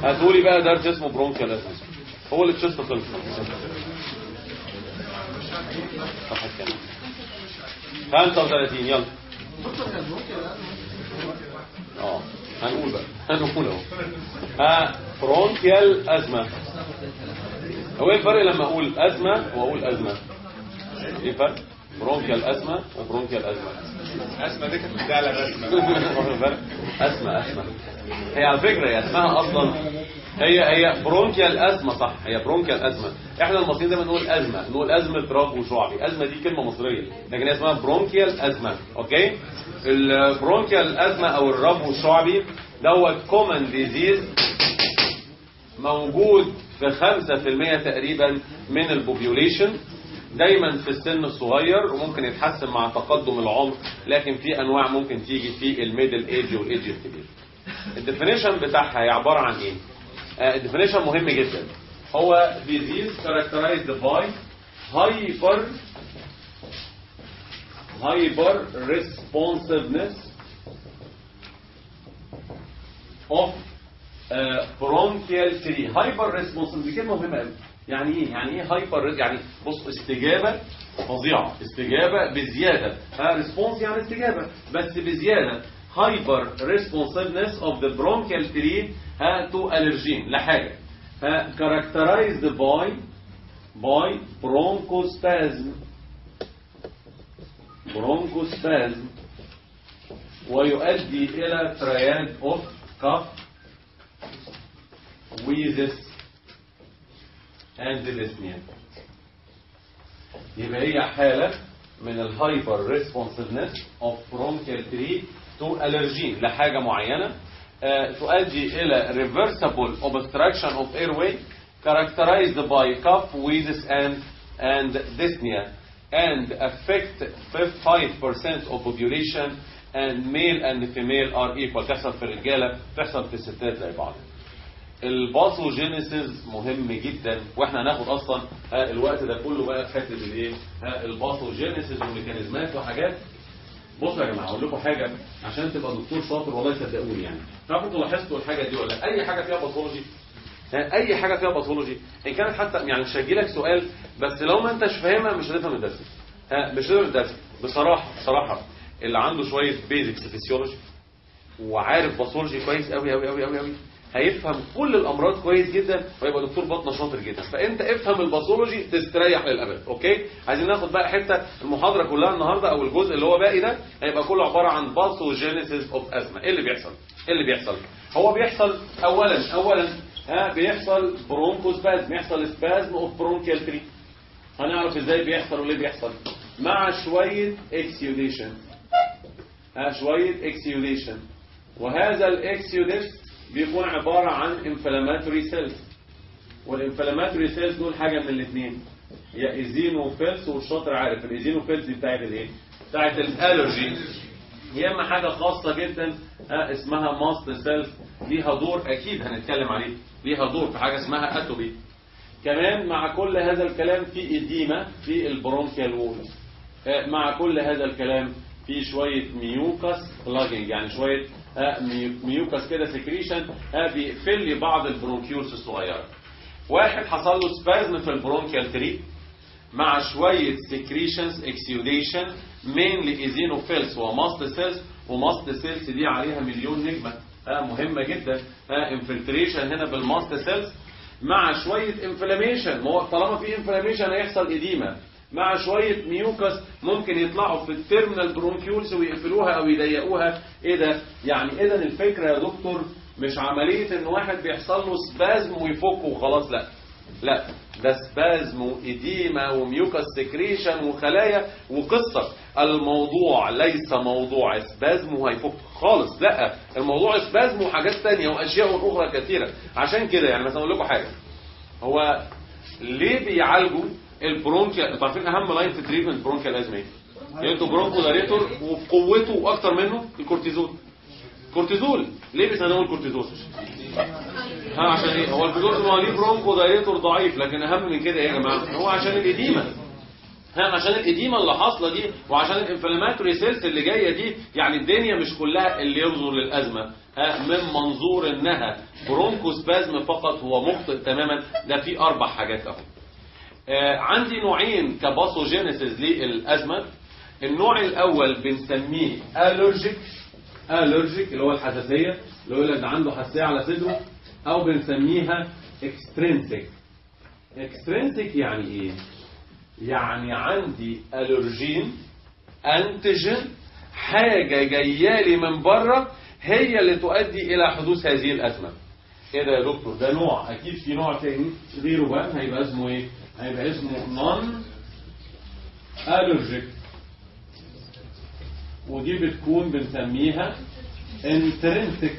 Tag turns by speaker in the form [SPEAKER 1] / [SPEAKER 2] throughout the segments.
[SPEAKER 1] هتقولي بقى درس اسمه برونكيال ازمه هو اللي تشست خلص صح الكلام 35 يلا اه هنقول بقى هنقول اهو ها برونكيال ازمه هو ايه الفرق لما اقول ازمه واقول ازمه ايه الفرق برونكيال ازمه وبرونكيال ازمه
[SPEAKER 2] اسمع دي كانت بتعلى رسمه
[SPEAKER 1] واخد بالك؟ اسمع اسمع هي على فكره هي اسمها اصلا هي هي برونكيال ازمه صح هي برونكيال ازمه احنا المصريين دايما نقول ازمه نقول ازمه رب وشعبي ازمه دي كلمه مصريه لكن هي اسمها برونكيال ازمه اوكي البرونكيال ازمه او الرب والشعبي دوت كومن ديزيز موجود في 5% تقريبا من البوبيوليشن دايما في السن الصغير وممكن يتحسن مع تقدم العمر لكن في انواع ممكن تيجي في الميدل ايج والايج الكبير الديفينيشن بتاعها هي عباره عن ايه الديفينيشن مهم جدا هو disease characterized by hyper hyper responsiveness of آه، bronchial tree hyper responsive دي كلمه مهمه قوي يعني ايه يعني ايه hyper يعني بص استجابه فظيعه استجابه بزياده ها ريسبونس يعني استجابه بس بزياده hyper responsiveness of the bronchial tree ها to allergen لحاجه ها characterized by by bronchospasm bronchospasm ويؤدي الى triad of cough wheezes and dyspnea يبقى هي حالة من الهايبر ريسبونسفنس اوف برونكيال تري تو allergen لحاجة معينة آه، تؤدي إلى reversible obstruction of airway characterized by cough, wheezes and and dyspnea and affect 5% of population and male and female are equal تحصل في الرجالة تحصل في الستات زي بعض الباثوجينيسيس مهم جدا واحنا هناخد اصلا آه، الوقت ده كله بقى في حته الايه آه، الباثوجينيسيس وميكانيزمات وحاجات بصوا يا جماعه اقول لكم حاجه عشان تبقى دكتور شاطر والله صدقوني يعني تعرفوا انتوا لاحظتوا الحاجه دي ولا لا؟ اي حاجه فيها باثولوجي آه، اي حاجه فيها باثولوجي ان كانت حتى يعني مش هيجي لك سؤال بس لو ما انتش فاهمها مش هتفهم الدرس ها مش هتفهم الدرس بصراحه بصراحه اللي عنده شويه بيزكس فيسيولوجي وعارف باثولوجي كويس قوي قوي قوي قوي قوي هيفهم كل الامراض كويس جدا ويبقى دكتور بطنه شاطر جدا فانت افهم الباثولوجي تستريح للابد اوكي عايزين ناخد بقى حته المحاضره كلها النهارده او الجزء اللي هو باقي ده هيبقى كله عباره عن باثوجينيسيس اوف ازمه ايه اللي بيحصل ايه اللي بيحصل هو بيحصل اولا اولا ها بيحصل برونكوسبازم بيحصل سبازم اوف برونكيال تري هنعرف ازاي بيحصل وليه بيحصل مع شويه اكسيوديشن ها شويه اكسيوديشن وهذا الاكسيوديس بيكون عبارة عن انفلاماتوري سيلز والانفلاماتوري سيلز دول حاجة من الاثنين يا ايزينوفيلز والشاطر عارف الايزينوفيلز دي بتاعت الايه بتاعت الالرجي يا اما حاجة خاصة جدا ها اسمها ماست سيلز ليها دور اكيد هنتكلم عليه ليها دور في حاجة اسمها اتوبي كمان مع كل هذا الكلام في إديمة في البرونكيال وولز آه، مع كل هذا الكلام في شوية ميوكس بلاجنج يعني شوية آه، مي- ميوكس كده سكريشن آه، بيقفل لي بعض البرونكيولز الصغيرة واحد حصل له سبازم في البرونكيال تري مع شوية سكريشنز اكسيوديشن مينلي ايزينوفيلز وماست سيلز وماست سيلز دي عليها مليون نجمة آه، مهمة جدا انفلتريشن هنا بالماست سيلز مع شوية انفلاميشن ما هو طالما في انفلاميشن هيحصل اديمة مع شوية ميوكس ممكن يطلعوا في التيرمينال برونكيولز ويقفلوها او يضيقوها ايه ده يعني اذا الفكرة يا دكتور مش عملية ان واحد بيحصل له سبازم ويفك وخلاص لا لا ده سبازم وإديمة وميوكس سكريشن وخلايا وقصة الموضوع ليس موضوع سبازم وهيفك خالص لا الموضوع سبازم وحاجات تانية وأشياء أخرى كثيرة عشان كده يعني مثلا أقول لكم حاجة هو ليه بيعالجوا البرونكيال انتوا عارفين اهم لاين في تريتمنت برونكيال ازمه ايه؟ يعني انتوا برونكو داريتور وقوته واكتر منه الكورتيزون كورتيزول ليه بيستخدموا الكورتيزول؟ ها عشان ايه؟ هو الكورتيزول هو ليه برونكو دايريتور ضعيف لكن اهم من كده ايه يا جماعه؟ هو عشان الاديمه ها عشان الاديمه اللي حاصله دي وعشان الانفلاماتوري سيلز اللي جايه دي يعني الدنيا مش كلها اللي ينظر للازمه ها من منظور انها برونكوسبازم فقط هو مخطئ تماما ده في اربع حاجات اهو آه، عندي نوعين كباثوجينيسيس للازمه النوع الاول بنسميه الرجيك الرجيك اللي هو الحساسيه اللي يقول لك ده عنده حساسيه على صدره او بنسميها اكسترينسيك اكسترينسيك يعني ايه يعني عندي الرجين انتيجين حاجه جايه لي من بره هي اللي تؤدي الى حدوث هذه الازمه ايه ده يا دكتور ده نوع اكيد في نوع تاني غيره بقى هيبقى اسمه ايه هيبقى اسمه نون الرجيك ودي بتكون بنسميها انترنسك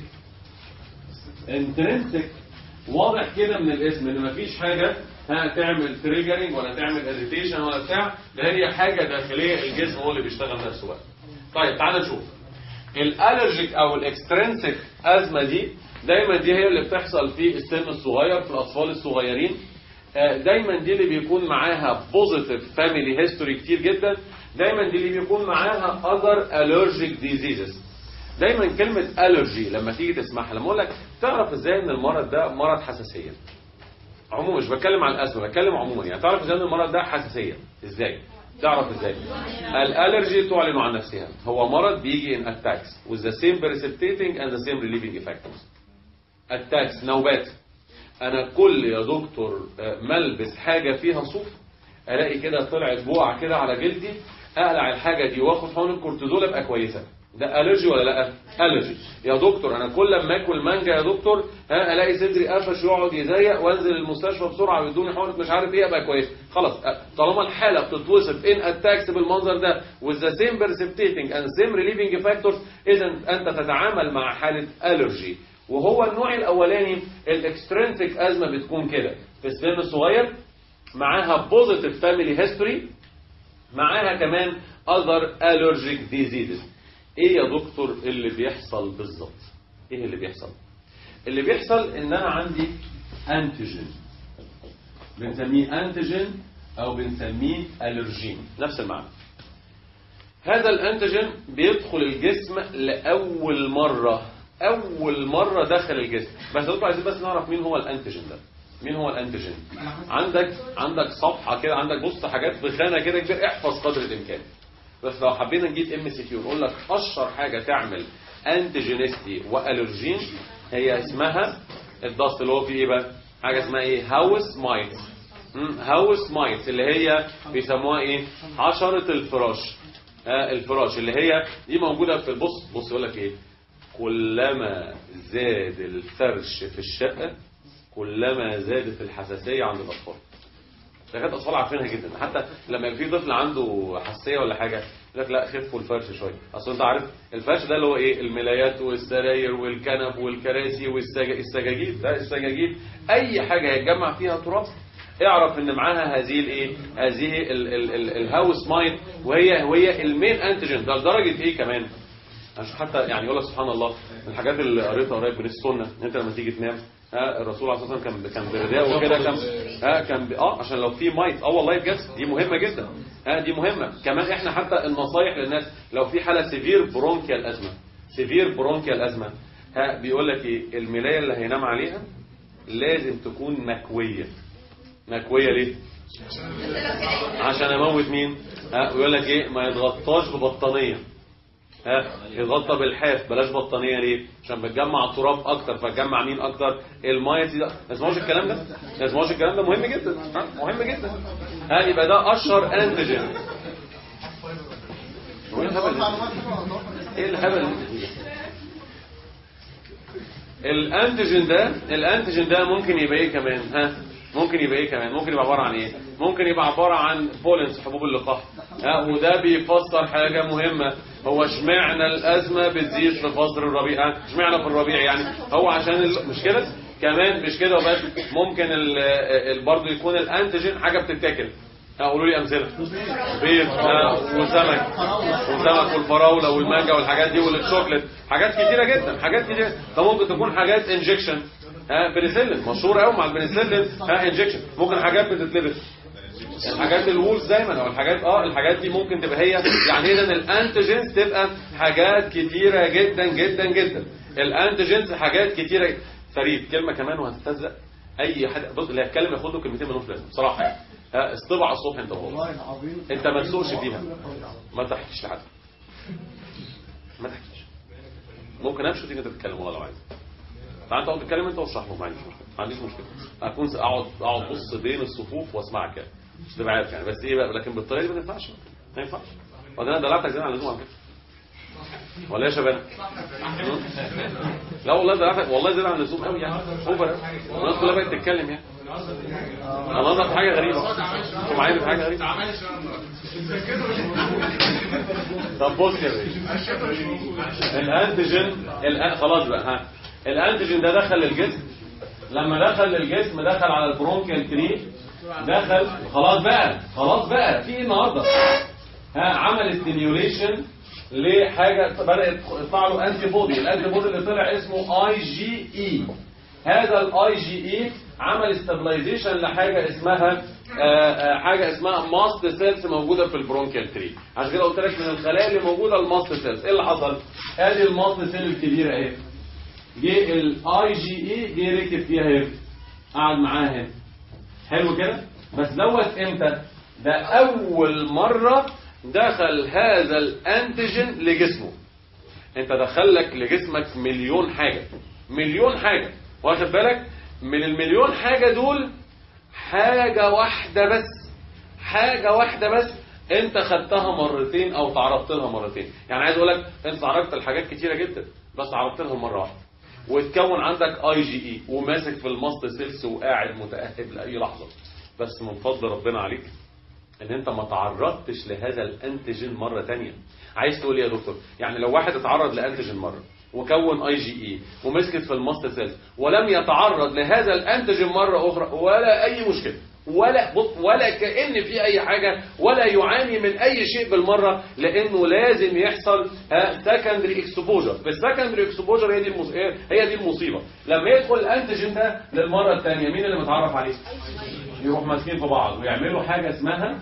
[SPEAKER 1] انترنسك واضح كده من الاسم ان مفيش حاجه ها تعمل تريجرنج ولا تعمل اريتيشن ولا بتاع ده هي حاجه داخليه الجسم هو اللي بيشتغل نفسه بقى طيب تعال نشوف الالرجيك او الاكسترنسك ازمه دي دايما دي هي اللي بتحصل في السن الصغير في الاطفال الصغيرين آه، دايما دي اللي بيكون معاها بوزيتيف فاميلي هيستوري كتير جدا دايما دي اللي بيكون معاها other allergic diseases دايما كلمة allergy لما تيجي تسمعها لما اقول لك تعرف ازاي ان المرض ده مرض حساسية عموما مش بتكلم عن الأزمة بتكلم عموما يعني تعرف ازاي ان المرض ده حساسية ازاي تعرف ازاي الالرجي تعلن عن نفسها هو مرض بيجي in attacks with the same precipitating and the same relieving effects attacks نوبات انا كل يا دكتور آه، ملبس حاجة فيها صوف الاقي كده طلعت بقع كده على جلدي اقلع الحاجة دي واخد حقن الكورتيزول ابقى كويسة ده الرجي ولا لا الرجي يا دكتور انا كل لما اكل مانجا يا دكتور ها الاقي صدري قفش يقعد يزيق وانزل المستشفى بسرعه ويدوني حقنه مش عارف ايه ابقى كويس خلاص أه، طالما الحاله بتتوصف ان اتاكس بالمنظر ده with the same precipitating and same relieving factors اذا انت تتعامل مع حاله الرجي وهو النوع الاولاني الاكسترنسك ازمه بتكون كده في السن الصغير معاها بوزيتيف فاميلي هيستوري معاها كمان other allergic diseases ايه يا دكتور اللي بيحصل بالظبط ايه اللي بيحصل اللي بيحصل ان انا عندي انتيجين بنسميه انتيجين او بنسميه الرجين نفس المعنى هذا الانتيجين بيدخل الجسم لاول مره اول مره دخل الجسم بس دكتور عايزين بس نعرف مين هو الانتيجين ده مين هو الانتيجين عندك عندك صفحه كده عندك بص حاجات في خانه كده كبير احفظ قدر الامكان بس لو حبينا نجيب ام سي كيو نقول لك اشهر حاجه تعمل انتيجينيستي والرجين هي اسمها الضغط اللي هو فيه ايه بقى حاجه اسمها ايه هاوس مايتس مم، هاوس مايتس اللي هي بيسموها ايه حشره الفراش آه الفراش اللي هي دي موجوده في البص بص يقول لك ايه كلما زاد الفرش في الشقه كلما زادت الحساسيه عند الاطفال ده كانت اطفال عارفينها جدا حتى لما يبقى في طفل عنده حساسيه ولا حاجه يقول لك لا خفوا الفرش شويه اصل انت عارف الفرش ده اللي هو ايه الملايات والسراير والكنب والكراسي والسجاجيد ده السجاجيد اي حاجه هيتجمع فيها تراب اعرف ان معاها هذه الايه هذه ال- ال- ال- الهاوس مايند وهي وهي المين انتيجين ده لدرجه ايه كمان عشان حتى يعني يقول لك سبحان الله من الحاجات اللي قريتها قريب من السنه ان انت لما تيجي تنام ها الرسول عليه الصلاه والسلام كان كان برداء وكده كان ها كان ب- اه عشان لو في مايت اه والله بجد دي مهمه جدا ها دي مهمه كمان احنا حتى النصايح للناس لو في حاله سيفير برونكيال ازمه سيفير برونكيال ازمه ها بيقول لك ايه الملايه اللي هينام عليها لازم تكون مكويه مكويه ليه عشان اموت مين ها ويقول لك ايه ما يتغطاش ببطانيه ها يتغطى بالحاف بلاش بطانيه ليه عشان بتجمع تراب اكتر فتجمع مين اكتر الميه دي ده ما تسمعوش الكلام ده ما تسمعوش الكلام ده مهم جدا ها مهم جدا ها يبقى ده اشهر انتيجين هو ايه الهبل ده؟ ايه الهبل اللي انت فيه ده؟ الانتيجين ده الانتيجين ده ممكن يبقى ايه كمان ها ممكن يبقى ايه كمان ممكن يبقى عباره عن ايه ممكن يبقى عباره عن بولنس حبوب اللقاح ها وده بيفسر حاجه مهمه هو اشمعنى الازمه بتزيد في فصل الربيع ها؟ اشمعنى في الربيع يعني هو عشان ال... مش كده كمان مش كده وبس ممكن ال... ال... برضه يكون الانتيجين حاجه بتتاكل ها، قولوا لي امثله بيض ها، وسمك وسمك والفراوله والمانجا والحاجات دي والشوكليت حاجات كتيره جدا حاجات كتيره ده ممكن تكون حاجات انجكشن ها بنسلين مشهور قوي مع البنسلين ها انجكشن ممكن حاجات بتتلبس الحاجات الوولز دايما او الحاجات اه الحاجات دي ممكن تبقى هي يعني اذا الانتيجنز تبقى حاجات كتيره جدا جدا جدا الانتيجنز حاجات كتيره فريد كلمه كمان وهتستهزأ اي حد بص اللي هيتكلم ياخد له كلمتين ملوش لازمه بصراحه يعني. ها، اصطبع الصبح انت وهو
[SPEAKER 3] والله العظيم
[SPEAKER 1] انت ما تسوقش فيها ما تحكيش لحد ما تحكيش ممكن امشي وتيجي انت تتكلم والله لو عايز تعال انت اقعد تتكلم انت واشرح له ما عنديش مشكله ما عنديش مشكله اكون اقعد اقعد بص بين الصفوف واسمعك يعني مش تبقى عارف يعني بس ايه بقى لكن بالطريقه دي ما تنفعش ما ينفعش وبعدين انا دلعتك زي ما اللزوم على فكره ولا يا شباب لا والله دلعتك والله زي عن اللزوم قوي يعني اوفر قوي. الناس كلها بقت تتكلم يعني انا نظرت حاجه غريبه انتوا معايا في حاجه غريبه طب بص يا باشا الانتيجين الأ- خلاص بقى ها الانتيجين ده دخل للجسم لما دخل للجسم دخل على البرونكيال تري دخل خلاص بقى خلاص بقى في ايه النهارده ها عمل ستيميوليشن لحاجه بدات يطلع له انتي بودي الانتي بودي اللي طلع اسمه اي جي اي هذا الاي جي اي عمل استابلايزيشن لحاجه اسمها آه، آه، حاجه اسمها ماست سيلز موجوده في البرونكيال تري عشان كده قلت لك من الخلايا اللي موجوده الماست سيلز ايه اللي حصل ادي الماست سيل الكبيره اهي جه الاي جي اي جه ركب فيها اهي قعد معاها هنا حلو كده بس دوت امتى ده اول مره دخل هذا الانتيجين لجسمه انت دخلك لجسمك مليون حاجه مليون حاجه واخد بالك من المليون حاجه دول حاجه واحده بس حاجه واحده بس انت خدتها مرتين او تعرضت لها مرتين يعني عايز اقول لك انت تعرضت لحاجات كتيره جدا بس تعرضت لها مره واحده وتكون عندك اي جي اي وماسك في الماست سيلز وقاعد متاهب لاي لحظه بس من فضل ربنا عليك ان انت ما تعرضتش لهذا الانتيجين مره تانية عايز تقول ايه يا دكتور يعني لو واحد اتعرض لانتيجين مره وكون اي جي اي ومسكت في الماست سيلز ولم يتعرض لهذا الانتيجين مره اخرى ولا اي مشكله ولا بص ولا كأن في أي حاجة ولا يعاني من أي شيء بالمرة لأنه لازم يحصل سكندري اكسبوجر في السكندري اكسبوجر هي دي المص... هي دي المصيبة لما يدخل الأنتيجين ده للمرة الثانية مين اللي متعرف عليه؟ يروح ماسكين في بعض ويعملوا حاجة اسمها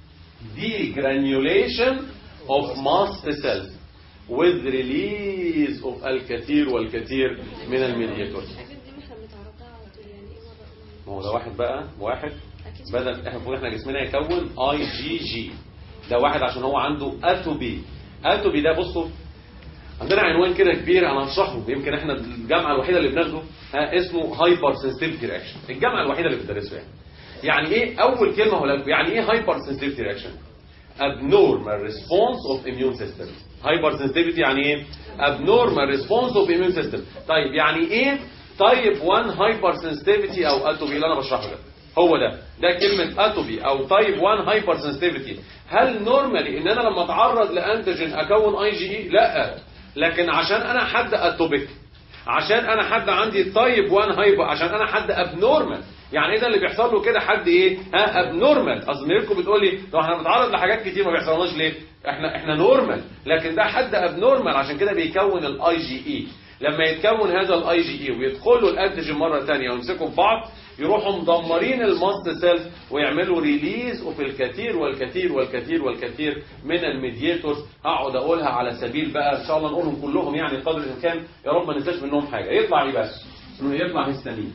[SPEAKER 1] degranulation of mast cells with release of الكثير والكثير من الميدياتورز
[SPEAKER 4] الحاجات دي احنا بنتعرضها على طول يعني ايه مرة
[SPEAKER 1] ما هو ده واحد بقى واحد بدل احنا المفروض احنا جسمنا يكون اي جي جي ده واحد عشان هو عنده اتوبي اتوبي ده بصوا عندنا عنوان كده كبير انا هشرحه يمكن احنا الجامعه الوحيده اللي بناخده ها اسمه هايبر سنسيتيفيتي رياكشن الجامعه الوحيده اللي بتدرسه يعني يعني ايه اول كلمه هقول لكم يعني ايه هايبر سنسيتيفيتي رياكشن abnormal response of immune system hypersensitivity يعني ايه abnormal response of immune system طيب يعني ايه type 1 hypersensitivity او اتوبي اللي انا بشرحه ده هو ده ده كلمة اتوبي او type 1 hypersensitivity هل نورمالي ان انا لما اتعرض لانتيجين اكون اي جي اي لا لكن عشان انا حد اتوبيك عشان انا حد عندي تايب 1 هايبر عشان انا حد ابنورمال يعني اذا اللي بيحصل له كده حد ايه ها ابنورمال اصل ميركو بتقول لي طب احنا بنتعرض لحاجات كتير ما بيحصلناش ليه احنا احنا نورمال لكن ده حد ابنورمال عشان كده بيكون الاي جي اي لما يتكون هذا الاي جي اي ويدخلوا الانتيجين مره ثانيه ويمسكوا في بعض يروحوا مدمرين الماست سيلز ويعملوا ريليز وفي الكثير والكثير والكثير والكثير من الميدياتورز هقعد اقولها على سبيل بقى ان شاء الله نقولهم كلهم يعني قدر الامكان يا رب ما ننساش منهم حاجه يطلع ايه بقى؟ انه يطلع هيستامين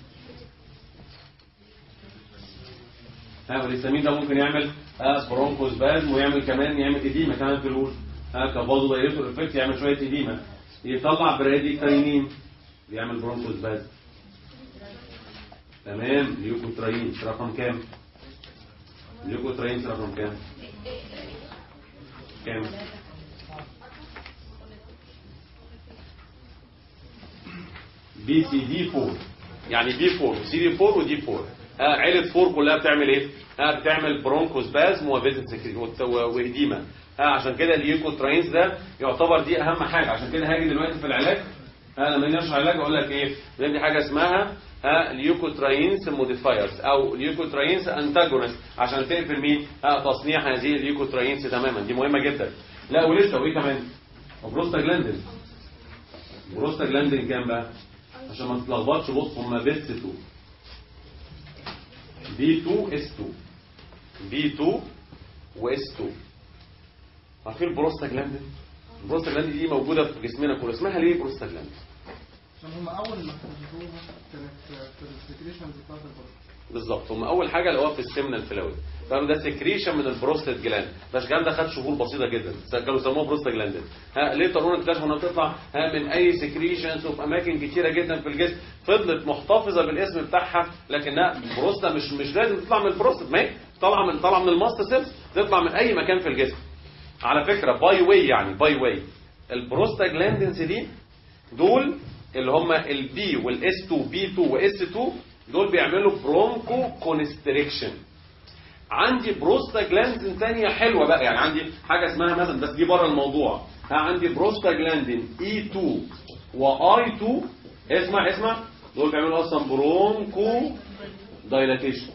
[SPEAKER 1] ها والهيستامين ده ممكن يعمل ها برونكوس بازم ويعمل كمان يعمل اديمه كمان في الوش ها كفازو دايريتور افكت يعمل شويه اديمه يطلع برادي كاينين بيعمل برونكوس بازم تمام ليوكوتراين رقم كام ليوكوتراين رقم كام كام بي سي دي 4 يعني بي 4 سي دي 4 ودي 4 آه عيلة 4 كلها بتعمل ايه؟ آه بتعمل برونكوسبازم وفيزن وإديمة آه عشان كده اليوكوتراينز ده يعتبر دي أهم حاجة عشان كده هاجي دلوقتي في العلاج آه لما نيجي نشرح العلاج أقول لك إيه؟ دي حاجة اسمها آه ليوكوتراينز موديفايرز أو ليوكوتراينز أنتاجونست عشان تقفل مين؟ آه تصنيع هذه الليوكوتراينز تماما دي مهمة جدا لا ولسه وإيه كمان؟ وبروستاجلاندين بروستاجلاندين كام بقى؟ عشان ما تتلخبطش بص هما بيس 2 بي 2 اس 2 بي 2 واس 2 عارفين البروستاجلاندين البروستاجلاندين دي موجوده في جسمنا كله اسمها ليه بروستاجلاندين
[SPEAKER 3] عشان هم اول ما اكتشفوها كانت في السكريشنز بتاعت البروستات
[SPEAKER 1] بالظبط هم اول حاجه اللي هو في السمنه الفلويد فاهم ده سكريشن من البروستات جلاند بس الكلام ده خد شهور بسيطه جدا كانوا سموها بروستاجلاندين ها ليه قانون اكتشفوا انها بتطلع ها من اي سكريشنز وفي اماكن كتيره جدا في الجسم فضلت محتفظه بالاسم بتاعها لكنها بروستا مش مش لازم تطلع من البروستات ما هي طالعه من طالعه من الماست سيلز تطلع من اي مكان في الجسم على فكره باي واي يعني باي واي البروستاجلاندينز دي دول اللي هم البي والاس 2 بي 2 واس 2 دول بيعملوا برونكو كونستريكشن عندي بروستاجلاندين ثانيه حلوه بقى يعني عندي حاجه اسمها مثلا بس دي بره الموضوع ها عندي بروستاجلاندين اي 2 واي 2 اسمع اسمع دول بيعملوا اصلا برونكو دايلاتيشن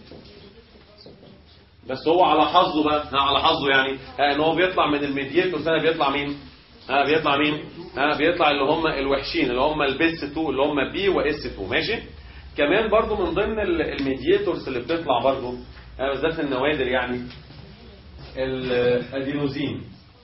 [SPEAKER 1] بس هو على حظه بقى ها على حظه يعني ها ان هو بيطلع من الميدياتور سنه بيطلع مين ها بيطلع مين ها بيطلع اللي هم الوحشين اللي هم البيس 2 اللي هم بي واس 2 ماشي كمان برضو من ضمن ال- الميدياتورز اللي بتطلع برضو ها بالذات في النوادر يعني الادينوزين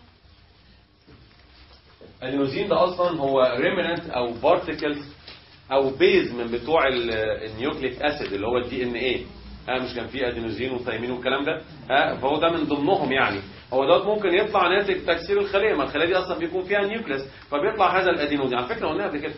[SPEAKER 1] الادينوزين ده اصلا هو ريمننت او بارتكلز او بيز من بتوع ال- النيوكليك اسيد اللي هو الدي ان ايه ها مش كان فيه ادينوزين وثايمين والكلام ده ها فهو ده من ضمنهم يعني هو دوت ممكن يطلع ناتج تكسير الخليه ما الخليه دي اصلا بيكون فيها نيوكليس فبيطلع هذا الادينوزين على فكره قلناها قبل كده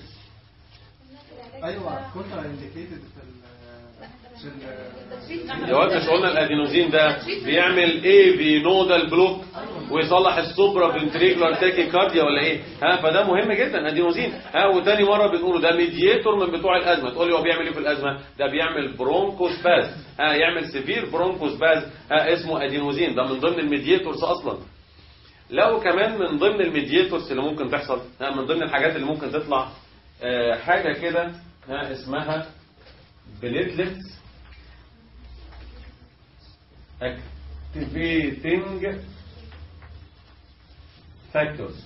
[SPEAKER 3] ايوه كونترا انديكيتد في ال في ال
[SPEAKER 1] يا واد مش قلنا الادينوزين ده بيعمل ايه بينودال بلوك ويصلح السوبرا فنتريكولار تاكي كارديا ولا ايه ها فده مهم جدا ادينوزين ها وتاني مره بنقوله ده ميدياتور من بتوع الازمه تقول لي هو بيعمل ايه في الازمه ده بيعمل برونكوسباز ها يعمل سيفير برونكوسباز ها اسمه ادينوزين ده من ضمن الميدياتورز اصلا لو كمان من ضمن الميدياتورز اللي ممكن تحصل ها من ضمن الحاجات اللي ممكن تطلع آه، حاجه كده ها اسمها بليتلتس activating factors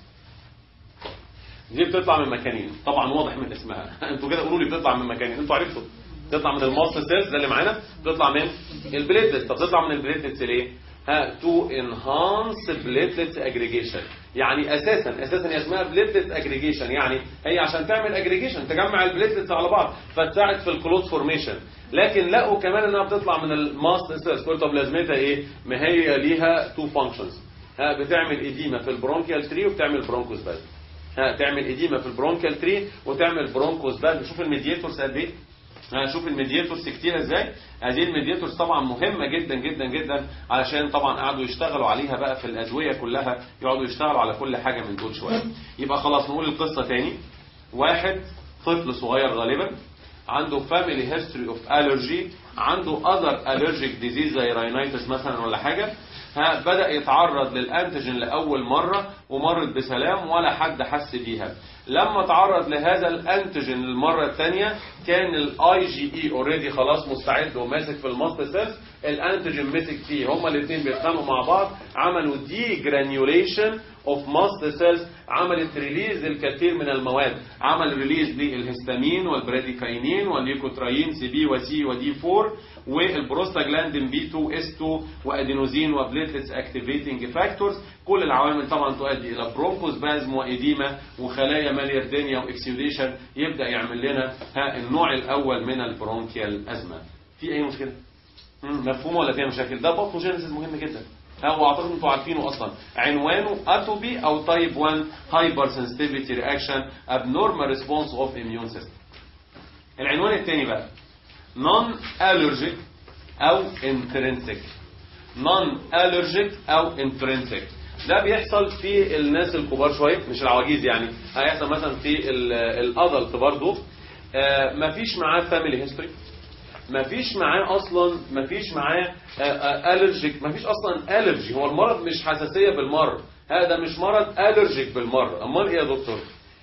[SPEAKER 1] دي بتطلع من مكانين طبعا واضح من اسمها انتوا كده قولوا لي بتطلع من مكانين انتوا عرفتوا بتطلع من الماست سيلز ده اللي معانا بتطلع من البليتلتس طب بتطلع من البليتلتس ليه ها تو انهانس بليتلتس اجريجيشن يعني اساسا اساسا هي اسمها بليتلت اجريجيشن يعني هي عشان تعمل اجريجيشن تجمع البليتلتس على بعض فتساعد في الكلوز فورميشن لكن لقوا كمان انها بتطلع من الماست سيلز قلت طب لازمتها ايه ما هي ليها تو فانكشنز ها بتعمل اديمه في البرونكيال تري وبتعمل برونكوس باز ها تعمل اديمه في البرونكيال تري وتعمل برونكوس باز شوف الميدياتورز قد ايه ها شوف الميدياتورز كتير ازاي هذه الميدياتورز طبعا مهمه جدا جدا جدا علشان طبعا قعدوا يشتغلوا عليها بقى في الادويه كلها يقعدوا يشتغلوا على كل حاجه من دول شويه يبقى خلاص نقول القصه تاني واحد طفل صغير غالبا عنده فاميلي هيستوري اوف الرجي عنده اذر الرجيك ديزيز زي راينايتس مثلا ولا حاجه ها بدا يتعرض للانتيجين لاول مره ومرت بسلام ولا حد حس بيها لما تعرض لهذا الانتيجين للمره الثانيه كان الاي جي اي اوريدي خلاص مستعد وماسك في الماست سيلز الانتيجين مسك فيه هما الاثنين بيتخانقوا مع بعض عملوا دي جرانيوليشن اوف ماست سيلز عملت ريليز للكثير من المواد عمل ريليز للهستامين والبراديكاينين والليكوترايين سي بي وسي ودي 4 والبروستاجلاندين بي 2 اس 2 وادينوزين وبليتلتس اكتيفيتنج فاكتورز كل العوامل طبعا تؤدي الى برونكوسبازم واديما وخلايا ماليردينيا واكسيوديشن يبدا يعمل لنا ها النوع الاول من البرونكيال ازمه في اي مشكله مم، مفهوم ولا فيها مشاكل ده باثوجينيسيس مهم جدا ها واعتقد انتوا عارفينه اصلا عنوانه اتوبي او تايب 1 هايبر سنسيتيفيتي رياكشن ابنورمال ريسبونس اوف اميون سيستم العنوان الثاني بقى نون الرجيك او انترنسك نون الرجيك او انترنسك ده بيحصل في الناس الكبار شويه مش العواجيز يعني هيحصل مثلا في الادلت برضه آه، مفيش معاه فاميلي هيستوري مفيش معاه اصلا مفيش معاه الرجيك مفيش اصلا الرجي هو المرض مش حساسيه بالمره هذا مش مرض الرجيك بالمره امال ايه يا دكتور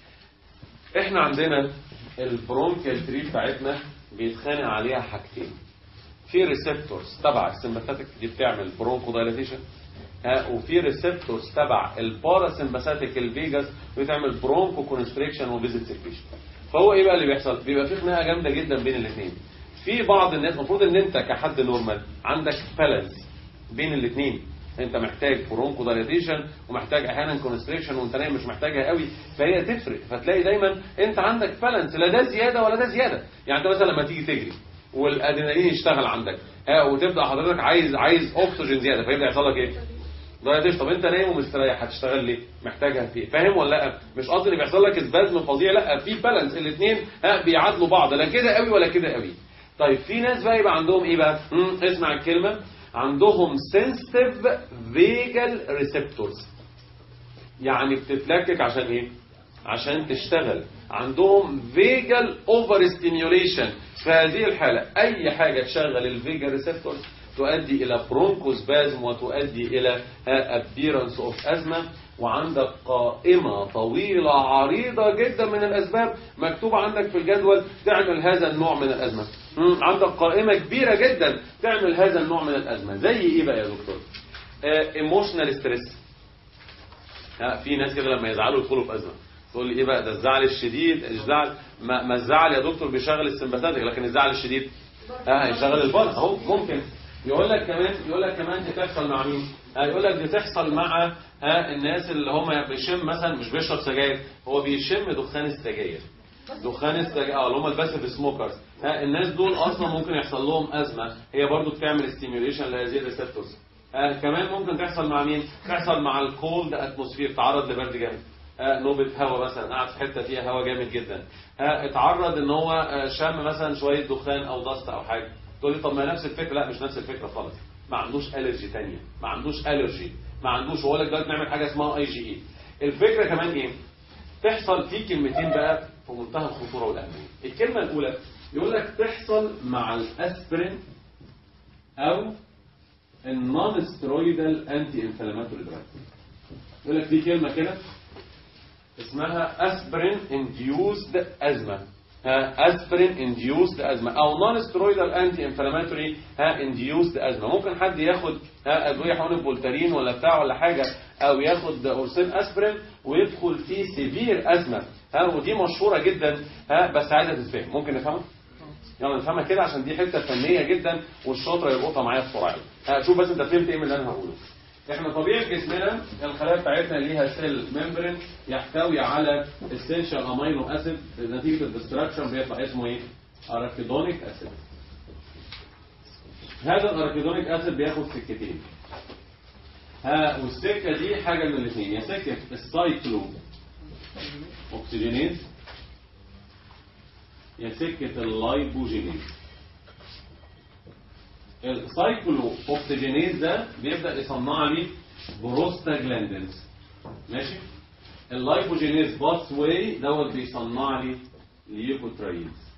[SPEAKER 1] احنا عندنا البرونكيال تري بتاعتنا بيتخانق عليها حاجتين في ريسبتورز تبع السمباثيك دي بتعمل برونكو دايلاتيشن ها وفي ريسبتورز تبع الباراسمباثيك الفيجاس بتعمل برونكو كونستريكشن وفيزيت سيكريشن فهو ايه بقى اللي بيحصل بيبقى في خناقه جامده جدا بين الاثنين في بعض الناس المفروض ان انت كحد نورمال عندك بالانس بين الاثنين انت محتاج برونكو دايليتيشن ومحتاج احيانا كونستريكشن وانت نايم مش محتاجها قوي فهي تفرق فتلاقي دايما انت عندك بالانس لا ده زياده ولا ده زياده يعني انت مثلا لما تيجي تجري والادرينالين يشتغل عندك ها وتبدا حضرتك عايز عايز اكسجين زياده فيبدا يحصل لك ايه؟ دايليتيشن طب انت نايم ومستريح هتشتغل ليه؟ محتاجها في إيه؟ فاهم ولا لا؟ مش قصدي ان بيحصل لك سبازم فظيع لا في بالانس الاثنين ها بيعادلوا بعض لا كده قوي ولا كده قوي طيب في ناس بقى يبقى عندهم ايه بقى؟ مم، اسمع الكلمه عندهم sensitive vagal receptors يعني بتتلكك عشان ايه عشان تشتغل عندهم vagal over stimulation في هذه الحالة اي حاجة تشغل الفيجال receptors تؤدي الى برونكوسبازم وتؤدي الى appearance of asthma وعندك قائمة طويلة عريضة جدا من الأسباب مكتوبة عندك في الجدول تعمل هذا النوع من الأزمة مم، عندك قائمة كبيرة جدا تعمل هذا النوع من الأزمة زي إيه بقى يا دكتور؟ ايموشنال ستريس في ناس كده لما يزعلوا يدخلوا في أزمة تقول لي إيه بقى ده الزعل الشديد الزعل ما, ما الزعل يا دكتور بيشغل السمباثاتيك لكن الزعل الشديد اه هيشغل البلد اهو ممكن يقول لك كمان يقول لك كمان دي تحصل مع مين؟ آه، يقول لك دي تحصل مع آه، الناس اللي هم بيشم مثلا مش بيشرب سجاير هو بيشم دخان السجاير دخان السجاير اه اللي هم الباسيف سموكرز ها الناس دول اصلا ممكن يحصل لهم ازمه هي برضو بتعمل ستيميوليشن لهذه الريسبتورز آه كمان ممكن تحصل مع مين؟ تحصل مع الكولد اتموسفير تعرض لبرد جامد آه نوبة هواء مثلا قاعد في حته فيها هواء جامد جدا آه اتعرض ان هو آه شم مثلا شويه دخان او ضغط او حاجه تقول لي طب ما نفس الفكره لا مش نفس الفكره خالص ما عندوش الرجي تانية ما عندوش الرجي ما عندوش وهو لك دلوقتي نعمل حاجه اسمها اي جي اي الفكره كمان ايه تحصل في كلمتين بقى في منتهى الخطوره والاهميه الكلمه الاولى يقول لك تحصل مع الاسبرين او النون سترويدال انتي انفلاماتوري دراج يقول لك في كلمه كده اسمها اسبرين انديوزد ازمه ها اسبرين انديوزد ازمه او نون سترويدال انتي انفلاماتوري ها انديوزد ازمه ممكن حد ياخد ها ادويه حقن فولتارين ولا بتاع ولا حاجه او ياخد قرصين اسبرين ويدخل في سيفير ازمه ها ودي مشهوره جدا ها بس عايزه تتفهم ممكن نفهمها يلا نفهمها كده عشان دي حته فنيه جدا والشاطر يلقطها معايا بسرعه ها شوف بس انت فهمت ايه من اللي انا هقوله احنا طبيعه جسمنا الخلايا بتاعتنا ليها سيل ممبرين يحتوي على اسينشال امينو اسيد نتيجه الدستراكشن بيطلع اسمه ايه؟ اراكيدونيك اسيد هذا الاراكيدونيك اسيد بياخد سكتين ها والسكه دي حاجه من الاثنين يا سكه السايكلو اوكسجينيز يا سكه اللايبوجينيز السايكلو اوكسجينيز ده بيبدا يصنع لي بروستاجلاندينز ماشي اللايبوجينيز باس واي دوت بيصنع لي ليوكوتراينز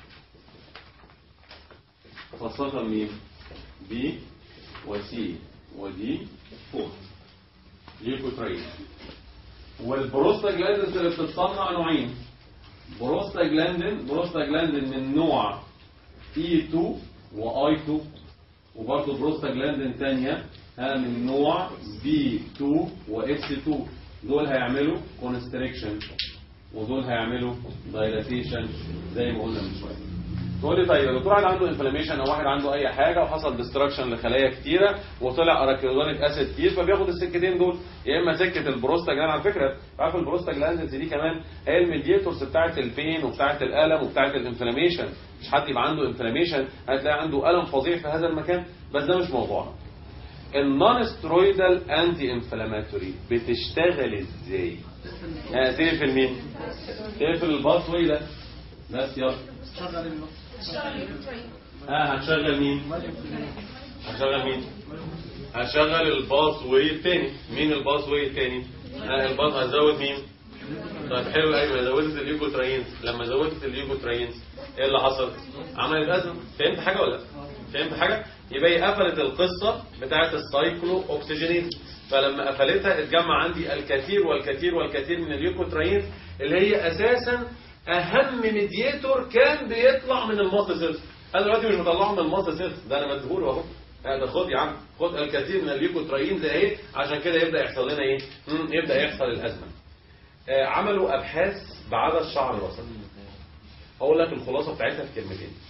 [SPEAKER 1] خاصة مين؟ بي وسي ودي فور ليوكوتراينز والبروستاجلاندينز اللي بتتصنع نوعين بروستاجلاندين بروستاجلاندين من نوع E2 واي 2 وبرضه بروستاجلاندين تانية ها من نوع بي 2 واس 2 دول هيعملوا كونستريكشن ودول هيعملوا دايلاتيشن زي ما قلنا من شويه تقول لي طيب يا دكتور واحد عنده انفلاميشن او واحد عنده اي حاجه وحصل ديستراكشن لخلايا كتيره وطلع اراكيدونيك اسيد كتير فبياخد السكتين دول يا اما سكه البروستاجلاند على فكره عارف البروستاجلاندز دي كمان هي الميديتورز بتاعه البين وبتاعه الالم وبتاعه الانفلاميشن مش حد يبقى عنده انفلاميشن هتلاقي عنده الم فظيع في هذا المكان بس ده مش موضوعنا النون سترويدال انتي انفلاماتوري بتشتغل ازاي؟ آه تقفل مين؟ تقفل الباث واي ده بس يلا
[SPEAKER 3] شغل النص
[SPEAKER 1] ها هتشغل مين؟ هتشغل مين؟ هشغل الباص واي التاني مين الباص واي التاني؟ ها الباص هزود مين؟ طيب حلو ايوه زودت اليوكوتراينز لما زودت اليوكوتراينز ايه اللي حصل؟ عملت ازمه فهمت حاجه ولا لا؟ فهمت حاجه؟ يبقى هي قفلت القصه بتاعت السايكلو اوكسجينيز فلما قفلتها اتجمع عندي الكثير والكثير والكثير من اليوكوتراينز اللي هي اساسا اهم ميدياتور كان بيطلع من الماست سيلز انا دلوقتي مش بطلعه من الماست سيلز ده انا مديهوله اهو هذا خد يا عم خد الكثير من الليوكوتراينز اهي عشان كده يبدا يحصل لنا ايه مم، يبدا يحصل الازمه آه، عملوا ابحاث بعدد شعر الوسط اقول لك الخلاصه بتاعتها في كلمتين عشان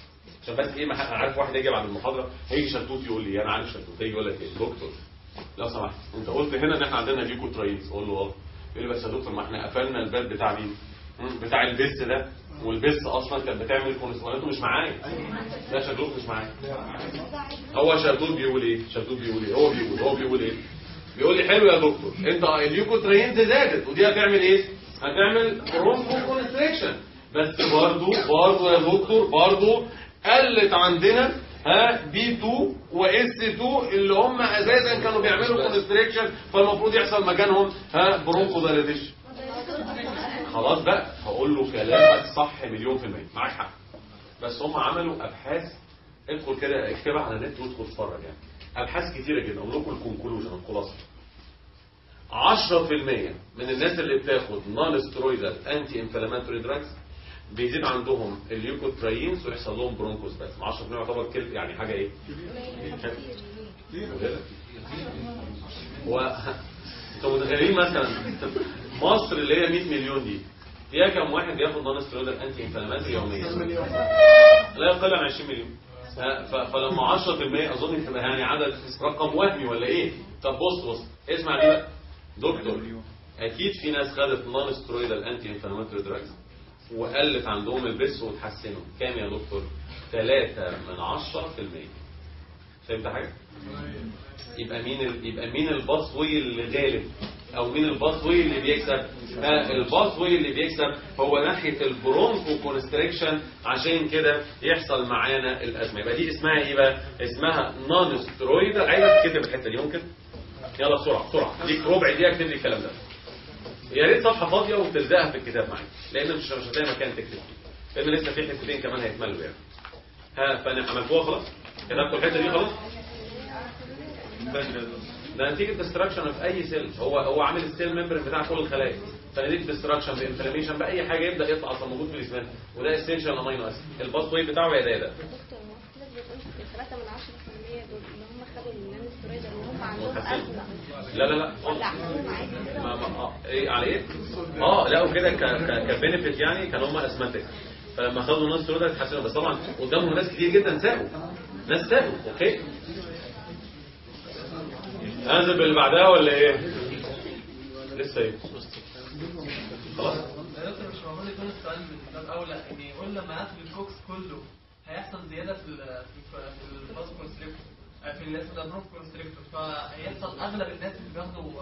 [SPEAKER 1] عشان بس ايه ما حد- انا عارف واحد يجي بعد المحاضره هيجي شلتوت يقول لي انا عارف شلتوت هيجي يقول لك ايه دكتور لو سمحت انت قلت هنا ان احنا عندنا ليكوتراينز اقول له اه يقول لي بس يا دكتور ما احنا قفلنا الباب بتاع مين؟ مم، بتاع البس ده والبس اصلا كانت بتعمل كونسبوناته مش معايا لا شلتوت مش معايا هو شلتوت بيقول ايه؟ شلتوت بيقول ايه؟ هو بيقول هو بيقول ايه؟ بيقول لي حلو يا دكتور انت الليوكوترينز زادت ودي هتعمل ايه؟ هتعمل برونكو كونستريكشن بس برضو برضو يا دكتور برضو قلت عندنا ها بي 2 واس 2 اللي هم اساسا كانوا بيعملوا كونستريكشن فالمفروض يحصل مكانهم ها برونكو دايليتيشن خلاص بقى هقول له كلامك صح مليون في المية معاك حق بس هم عملوا ابحاث ادخل كده اكتبها على النت وادخل اتفرج يعني ابحاث كتيره جدا اقول لكم الكونكلوجن الخلاصه 10% من الناس اللي بتاخد نون سترويدال انتي انفلاماتوري دراجز بيزيد عندهم اليوكوتراينز ويحصل لهم برونكوس بس 10% يعتبر كل يعني حاجه ايه؟ هو انتوا متخيلين مثلا مصر اللي هي 100 مليون دي فيها كم واحد بياخد نون سترويدال انتي انفلاماتوري يوميا؟ لا يقل عن 20 مليون ف- ف- فلما 10% اظن تبقى يعني عدد رقم وهمي ولا ايه؟ طب بص بص اسمع دي بقى دكتور اكيد في ناس خدت نون سترويدال انتي انفلاماتوري دراجز وقلت عندهم البس وتحسنوا كام يا دكتور؟ 3 من 10% فهمت حاجه؟ يبقى مين ال... يبقى مين الباس واي اللي غالب او مين الباس واي اللي بيكسب آه الباس واي اللي بيكسب هو ناحيه البرونكو كونستريكشن عشان كده يحصل معانا الازمه يبقى دي اسمها ايه بقى اسمها نون سترويدال عايزك تكتب الحته دي ممكن يلا بسرعه بسرعه ليك ربع دقيقه اكتب لي الكلام ده يا ريت صفحه فاضيه وتلزقها في الكتاب معايا لان مش مش هتلاقي مكان تكتب فيه لان لسه في حتتين كمان هيتملوا يعني ها فانا عملتوها خلاص كتبتوا الحته دي خلاص ده نتيجه ديستراكشن في اي سيل هو هو عامل السيل ممبر بتاع كل الخلايا فنتيجه ديستراكشن بانفلاميشن باي حاجه يبدا يطلع اصلا موجود في الاسنان وده اسينشال امينو اسيد الباس واي بتاعه يا ده يا ده
[SPEAKER 4] دكتور هو حضرتك بتقول 3 من 10% دول اللي هم خدوا النانو سترويد اللي هم عندهم ازمه
[SPEAKER 1] لا لا لا
[SPEAKER 4] ولا عندهم عادي كده
[SPEAKER 1] ما ما اه ايه على ايه؟ اه لا وكده ك ك كبنفيت يعني كان هم اسماتيك فلما خدوا ناس سودا اتحسنوا بس طبعا قدامهم ناس كتير جدا ساقوا ناس ساقوا اوكي انزل باللي بعدها ولا ايه؟ لسه ايه؟ خلاص
[SPEAKER 5] دكتور مش معقول يكون السؤال من باب اولى ان يقول لما ياخد الكوكس كله هيحصل زياده في ال في في الباس كونستريكتور في الناس اللي بروف كونستريكتور فهيحصل اغلب الناس اللي بياخدوا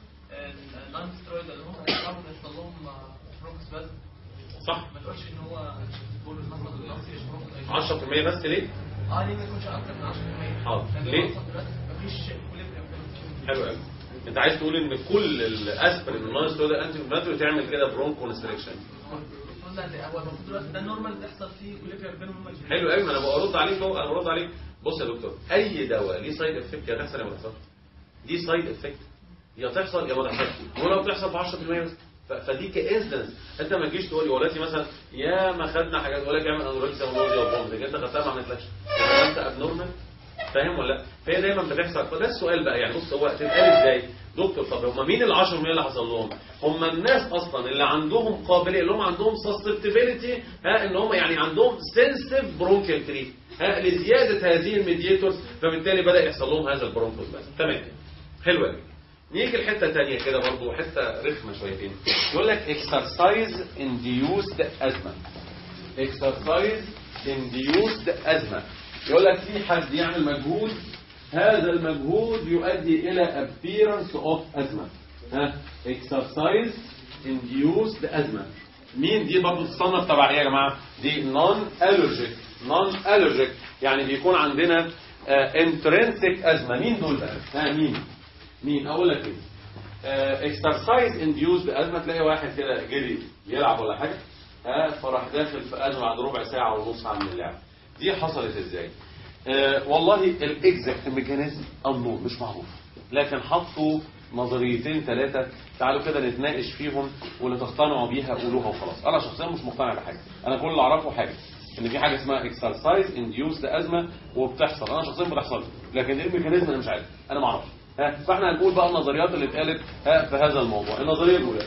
[SPEAKER 5] النون سترويد اللي هم هيحصلوا يحصل لهم بروكس بس
[SPEAKER 1] صح
[SPEAKER 5] ما تقولش ان هو بول المرض النفسي مش بروكس
[SPEAKER 1] 10% بس ليه؟
[SPEAKER 5] اه ليه ما يكونش اكتر من 10%
[SPEAKER 1] حاضر.
[SPEAKER 5] لأن
[SPEAKER 1] ليه؟
[SPEAKER 5] أصلاً دلوقتي مفيش equilibrium.
[SPEAKER 1] حلو قوي انت عايز تقول ان كل الاسبرين والنون سترويد انتي انفلاماتوري تعمل كده برون كونستريكشن
[SPEAKER 5] المفروض لا، هو المفروض دلوقتي ده النورمال تحصل فيه equilibrium بينهم هما الاثنين.
[SPEAKER 1] حلو قوي ما انا برد عليك اهو انا برد عليك بص يا دكتور اي دواء ليه سايد افكت يا تحصل يا ما تحصلش دي سايد افكت يا تحصل يا ما تحصلش ولو بتحصل ب 10% بس ف- فدي كانستنس انت ما تجيش تقول لي ولاتي مثلا يا ما خدنا حاجات ولا اعمل انوركسيا ونوزيا وبومز انت خدتها ما عملتلكش يبقى انت ابنورمال فاهم ولا لا؟ فهي دايما بتحصل فده السؤال بقى يعني بص هو تتقال ازاي؟ دكتور طب هم مين ال 10% اللي حصل لهم؟ هم الناس اصلا اللي عندهم قابليه اللي هم عندهم سسبتبيليتي ها ان هم يعني عندهم سنسيتيف برونكيال تريت ها لزياده هذه الميديتورز فبالتالي بدا يحصل لهم هذا البرونكوس بس تمام حلوه دي نيجي لحته ثانيه كده برضو حته رخمه شويتين يقول لك اكسرسايز انديوسد ازمه اكسرسايز انديوسد ازمه يقول لك في حد يعمل مجهود هذا المجهود يؤدي الى appearance of ازمه ها اكسرسايز انديوسد ازمه مين دي برضه تصنف تبع ايه يا جماعه دي نون الرجيك نون الرجيك يعني بيكون عندنا انترنسيك ازمه مين دول بقى ها مين مين اقول لك ايه اكسرسايز انديوسد ازمه تلاقي واحد كده جري يلعب ولا حاجه ها فراح داخل في ازمه بعد ربع ساعه ونص عن اللعب دي حصلت ازاي آه والله الاكزاكت ميكانيزم النور مش معروف لكن حطوا نظريتين ثلاثه تعالوا كده نتناقش فيهم واللي تقتنعوا بيها قولوها وخلاص انا شخصيا مش مقتنع بحاجه انا كل اللي اعرفه حاجه ان في حاجه اسمها اكسرسايز انديوسد ازمه وبتحصل انا شخصيا بتحصل لكن ايه الميكانيزم انا مش عارف انا ما اعرفش ها فاحنا هنقول بقى النظريات اللي اتقالت ها في هذا الموضوع النظريه الاولى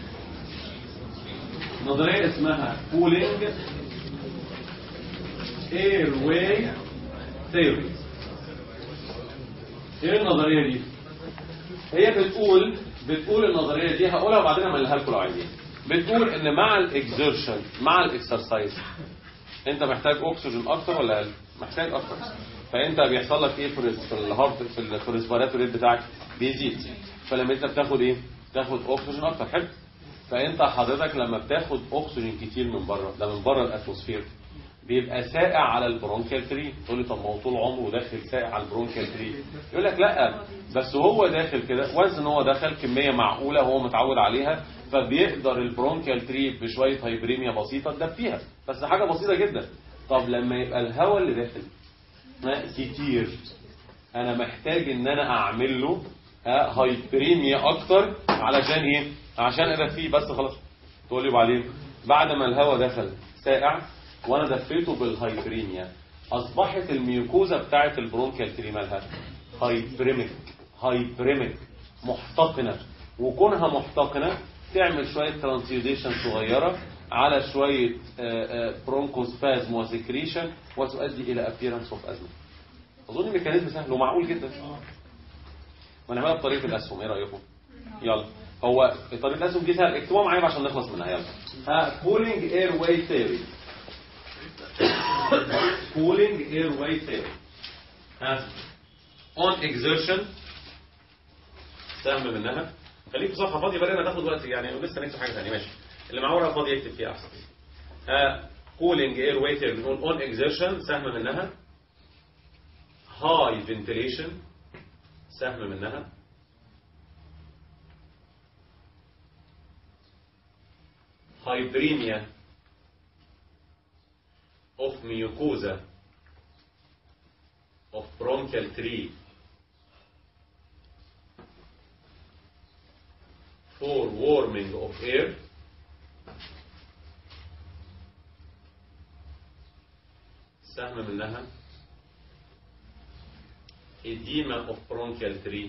[SPEAKER 1] نظريه اسمها بولينج airway theory ايه النظريه دي هي بتقول بتقول النظريه دي هقولها وبعدين املها لكم لو عايزين بتقول ان مع الاكزertion مع الاكسرسايز انت محتاج اكسجين اكتر ولا اقل محتاج اكتر فانت بيحصل لك ايه في ال- في الهارت في ال- في الريسبيراتوري ريت بتاعك بيزيد فلما انت بتاخد ايه تاخد اكسجين اكتر حلو فانت حضرتك لما بتاخد اكسجين كتير من بره ده من بره الاتموسفير بيبقى سائع على البرونكيال تري تقول لي طب ما هو طول عمره داخل سائع على البرونكيال تري يقول لك لا بس هو داخل كده وانس ان هو دخل كميه معقوله هو متعود عليها فبيقدر البرونكيال تري بشويه هايبريميا بسيطه تدفيها بس حاجه بسيطه جدا طب لما يبقى الهواء اللي داخل ها، كتير انا محتاج ان انا اعمل له ها، هايبريميا اكتر علشان ايه عشان ادفيه بس خلاص تقول لي وبعدين بعد ما الهواء دخل ساقع وانا دفيته بالهايبريميا اصبحت الميوكوزا بتاعه البرونكيال تري مالها هايبريميك هايبريميك محتقنه وكونها محتقنه تعمل شويه ترانسيوديشن صغيره على شويه برونكوسبازم وسكريشن وتؤدي الى ابيرنس اوف ازمه اظن الميكانيزم سهل ومعقول جدا ونعملها بطريقه الاسهم ايه رايكم يلا هو طريقه الاسهم دي سهل اكتبوها معايا عشان نخلص منها يلا ها كولينج اير واي ثيوري cooling airway theory ها on exertion سهم منها خليك في صفحه فاضيه بدل ما تاخد وقت يعني لسه نكتب حاجه ثانيه ماشي اللي معاه ورقه فاضيه يكتب فيها احسن ها cooling airway theory بنقول on exertion سهم منها high ventilation سهم منها hyperemia of mucosa of bronchial tree for warming of air سهم منها edema of bronchial tree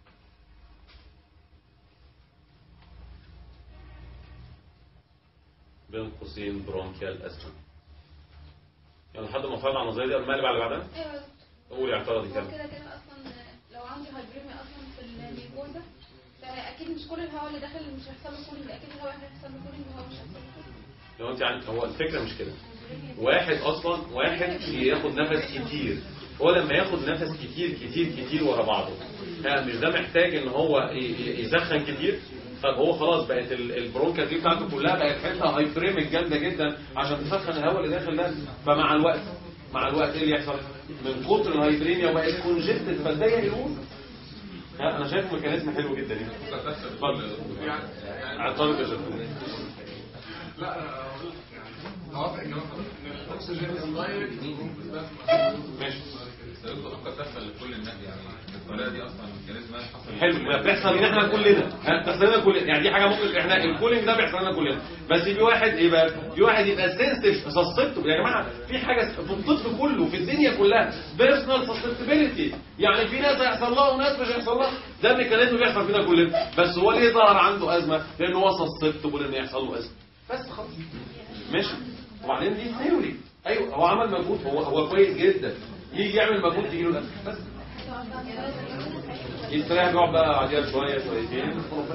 [SPEAKER 1] بين قوسين bronchial asthma يعني لحد ما فرض على النظريه دي المقلب على اللي بعدها
[SPEAKER 6] ايوه
[SPEAKER 1] قول اعتراضي
[SPEAKER 6] هو
[SPEAKER 1] كده
[SPEAKER 6] كده كده اصلا لو عندي هايبريميا اصلا في الميكوزا فاكيد مش كل الهواء اللي داخل مش هيحصل له كولينج اكيد الهواء اللي هيحصل له كولينج الهواء مش هيحصل له كولينج
[SPEAKER 1] لو انت عن... هو الفكره مش كده واحد اصلا واحد ياخد نفس كتير هو لما ياخد نفس كتير كتير كتير ورا بعضه ها، مش ده محتاج ان هو ي- ي- يسخن كتير طب هو خلاص بقت ال- البرونكا دي بتاعته كلها بقت حته هايبريمك جامده جدا عشان تسخن الهواء اللي داخل ده فمع الوقت مع الوقت ايه اللي يحصل من كتر الهايبريميا بقت كونجستد فالدنيا يقول ها انا شايف ميكانيزم حلو جدا يعني اتفضل اعترض يا شيخ
[SPEAKER 3] لا أقول لك يعني اوافق ان هو ان الاكسجين دايركت
[SPEAKER 1] ماشي
[SPEAKER 2] قد تحصل لكل الناس يعني الطريقه دي اصلا الميكانيزم حصل
[SPEAKER 1] حلو ما بتحصل ان احنا كلنا ها، بتحصل لنا كلنا يعني دي حاجه ممكن احنا الكولينج ده بيحصل لنا كلنا بس في واحد ايه بقى في واحد يبقى سنسيتيف سسبتبل يا جماعه في حاجه في الطفل كله في الدنيا كلها بيرسونال سسبتبيليتي يعني في ناس هيحصل لها وناس مش هيحصل لها ده ميكانيزم بيحصل فينا كلنا بس هو ليه ظهر عنده ازمه لان هو سسبتبل ان يحصل له ازمه بس خلاص ماشي وبعدين دي ثيوري ايوه هو عمل مجهود هو هو كويس جدا يجي يعمل مجهود تيجي له الازمه بس يستريح يقعد بقى بعديها شويه شويتين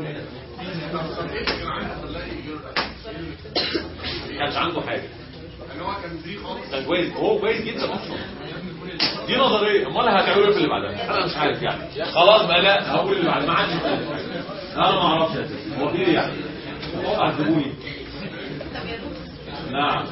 [SPEAKER 1] ما كانش عنده حاجه
[SPEAKER 3] ان هو كان فري خالص
[SPEAKER 1] كان كويس هو كويس جدا اصلا دي نظريه امال هتعملوا ايه في اللي بعدها انا مش عارف يعني خلاص بقى لا هقول اللي بعد ما عادش انا ما اعرفش يا سيدي هو في ايه يعني اعذبوني نعم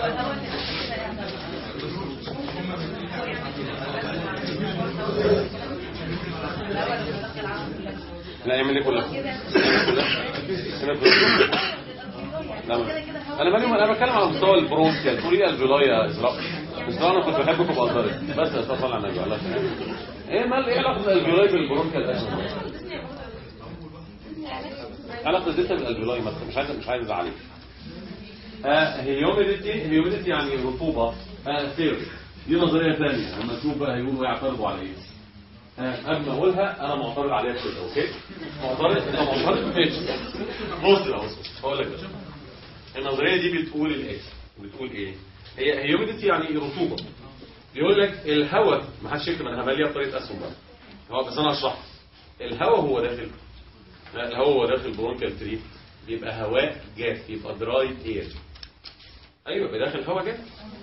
[SPEAKER 1] لا يعمل لي كلها يعمل كلها لا انا مالي انا بتكلم على مستوى البرونكيال تقول ايه الفيلاي يا اسراء اسراء انا كنت بحبكم بهزرك بس يا اسراء صلي على النبي الله يخليك. ايه مال ايه علاقه الفيلاي بالبرونكيال ده علاقه الزيتا بالالفيلاي مثلا مش عايز مش عايز ازعلك هيوميديتي هيوميديتي يعني رطوبه ثيوري دي نظريه ثانيه لما تشوف بقى هيقولوا يعترضوا على ايه آه، قبل ما اقولها انا معترض عليها كده اوكي معترض انت معترض ماشي بص يا بص هقول لك بقى. النظريه دي بتقول الايه بتقول ايه هي هيوميديتي يعني رطوبه بيقول لك الهواء ما حدش يكتب انا همليها بطريقه اسهم بقى هو بس انا هشرح الهواء هو داخل الهواء هو داخل برونكال تري بيبقى هواء جاف يبقى دراي اير ايوه يبقى داخل هواء جاف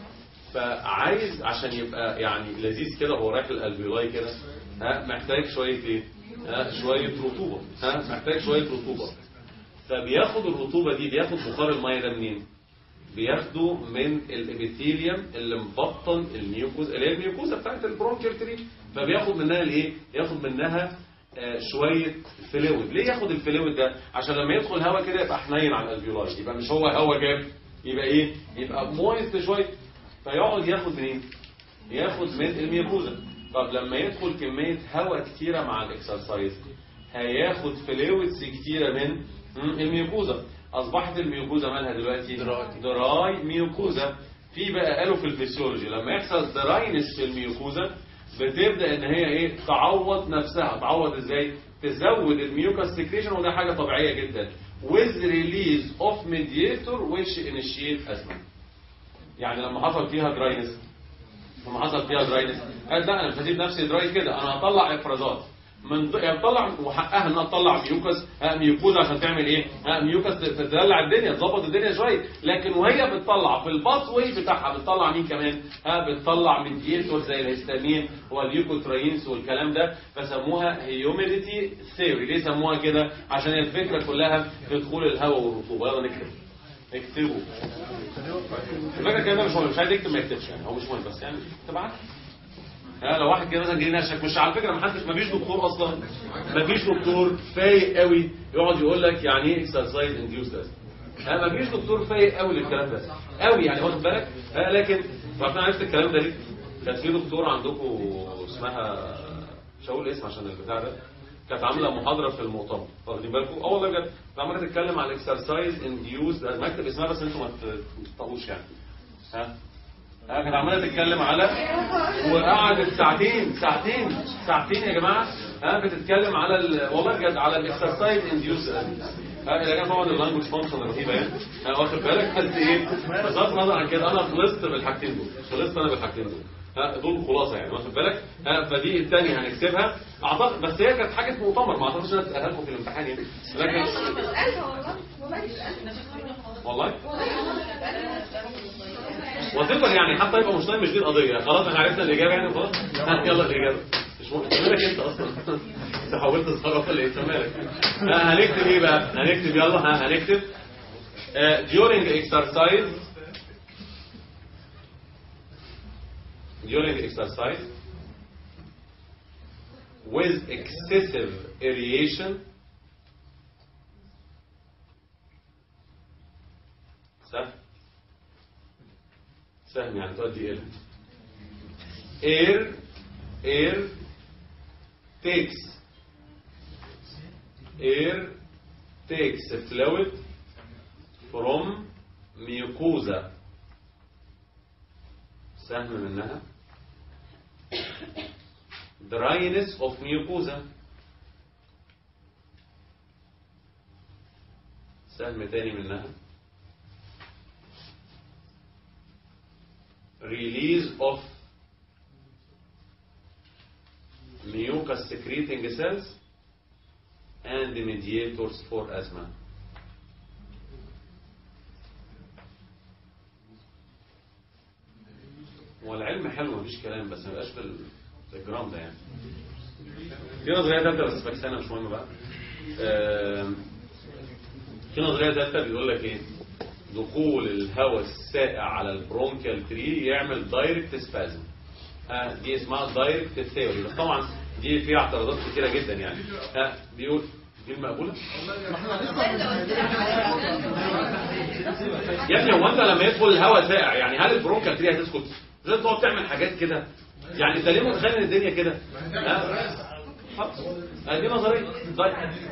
[SPEAKER 1] فعايز عشان يبقى يعني لذيذ كده هو رايح الالفيولاي كده ها محتاج شويه ايه ها شويه رطوبه ها محتاج شويه رطوبه فبياخد الرطوبه دي بياخد بخار الميه ده منين بياخده من الابيثيليوم اللي مبطن الميوكوز اللي هي الميوكوزا بتاعت البرونكيال تري فبياخد منها الايه ياخد منها آه، شويه فلويد ليه ياخد الفلويد ده عشان لما يدخل هواء كده يبقى حنين على الالفيولاي يبقى مش هو هواء جاف يبقى ايه يبقى مويست شويه فيقعد ياخد منين ياخد من الميوكوزا طب لما يدخل كميه هواء كتيره مع الاكسرسايز هياخد فلويدز كتيره من مم، الميوكوزا اصبحت الميوكوزا مالها دلوقتي دراي ميوكوزا في بقى قالوا في الفسيولوجي لما يحصل دراينس في الميوكوزا بتبدا ان هي ايه تعوض نفسها تعوض ازاي تزود الميوكاس سكريشن وده حاجه طبيعيه جدا with release of mediator which initiate asthma يعني لما حصل فيها دراينس لما حصل فيها دراينس قالت لا انا مش هسيب نفسي دراي كده انا هطلع افرازات من ض- يعني تطلع وحقها انها تطلع ميوكس ها ميوكوزا عشان تعمل ايه ها ميوكس تدلع الدنيا تظبط الدنيا شويه لكن وهي بتطلع في الباس واي بتاعها بتطلع مين كمان ها بتطلع ميديتور زي الهستامين والليوكوترينز والكلام ده فسموها هيوميديتي ثيوري ليه سموها كده عشان الفكره كلها في دخول الهواء والرطوبه يلا نكتب اكتبوا الفكره كده مش مهم مش عايز يكتب ما يكتبش يعني هو مش مهم بس يعني تبعت ها لو واحد كده مثلا جاي نشك مش على فكره ما حدش ما فيش دكتور اصلا ما فيش دكتور فايق قوي يقعد يقول لك يعني ايه اكسرسايز انديوس ها ما فيش دكتور فايق قوي للكلام ده قوي يعني واخد بالك ها لكن فاحنا عرفت الكلام ده ليه كانت في دكتور عندكم اسمها مش هقول اسم عشان البتاع ده كانت عامله محاضره في المؤتمر واخدين بالكم اه والله بجد كانت عماله تتكلم على الاكسرسايز انديوس ما اكتب اسمها بس انتوا ما تطقوش يعني ها ها كانت عماله تتكلم على وقعدت ساعتين ساعتين ساعتين يا جماعه ها بتتكلم على ال... والله بجد على الاكسرسايز انديوس ها الى جانب طبعا اللانجوج فانكشن رهيبه يعني ها واخد بالك بس ايه بغض النظر عن كده انا خلصت بالحاجتين دول خلصت انا بالحاجتين دول ها دول خلاصه يعني واخد بالك ها فدي الثانيه هنكتبها اعتقد بس هي كانت حاجه مؤتمر ما اعتقدش انها تسالها لكم في الامتحان يعني لكن
[SPEAKER 6] بسألها والله والله بسألها
[SPEAKER 1] والله
[SPEAKER 6] والله
[SPEAKER 1] وثقا يعني حتى يبقى مش مش دي القضيه خلاص احنا عرفنا الاجابه يعني خلاص ها، يلا الاجابه مش مهم انت مالك انت اصلا انت حاولت تصرف ولا ايه انت مالك ها، هنكتب ايه بقى هنكتب يلا ها هنكتب آه، during exercise during exercise with excessive aeration سهل سهم يعني تؤدي إلى air air takes air takes fluid from mucosa سهم منها dryness of mucosa سهم تاني منها release of mucus secreting cells and the mediators for asthma. والعلم حلو مفيش كلام بس ما يبقاش بال- بالجرام ده يعني. في نظريه ثالثه بس فاكسانه مش مهم بقى. آم، في نظريه ثالثه بيقول لك ايه؟ دخول الهواء السائع على البرونكيال تري يعمل دايركت سبازم آه دي اسمها دايركت ثيوري بس طبعا دي فيها اعتراضات كتيره جدا يعني آه بيقول دي المقبوله يا ابني هو انت لما يدخل الهواء سائع يعني هل البرونكيال تري هتسكت لازم تقعد تعمل حاجات كده يعني انت ليه متخيل ان الدنيا كده آه خلاص. آه دي نظريه طيب